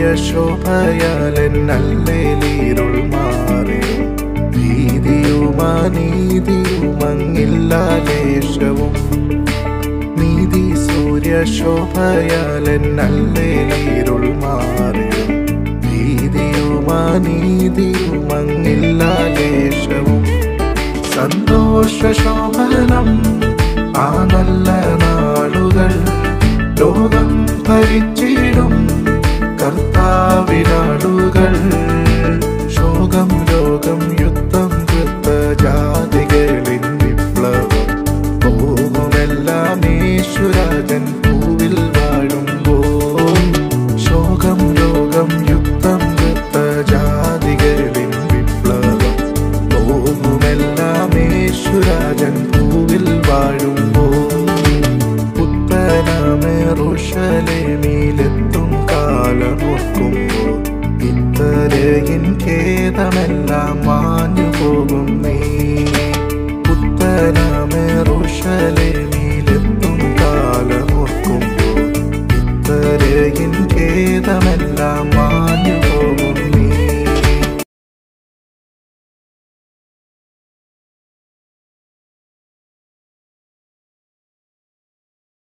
സൂര്യശോഭയാലൻ നല്ലേലീരുൾ മാറിയും ഭീതിയുമാ നീതിയുമങ്ങില്ല ലേശവും നീതി സൂര്യശോഭയാലൻ നല്ലേലീരുൾ മാറിയും ഭീതിയുമാ നീതിയുമങ്ങില്ല ലേശവും സന്തോഷശോഭനം ആ നല്ല നാളുകൾ ലോകം ഭരിച്ചിടും കർത്താവിനാടുകൾ ശോകം രോഗം യുദ്ധം കൃത്ത ജാതികളിൻ വിപ്ലവം പോകുമെല്ലാം യേശുരാജൻ പൂവിൽ വാഴുമ്പോൾ ശോകം രോഗം യുദ്ധം കൃത്ത ജാതികളിൻ വിപ്ലവം പോകുമെല്ലാം യേശുരാജൻ പൂവിൽ വാഴുമ്പോൾ പുത്തനമേറുഷലേമിലെത്തും കാലമോർക്കുമ്പോൾ ഇത്തരയിൻ ഖേദമെല്ലാം മാ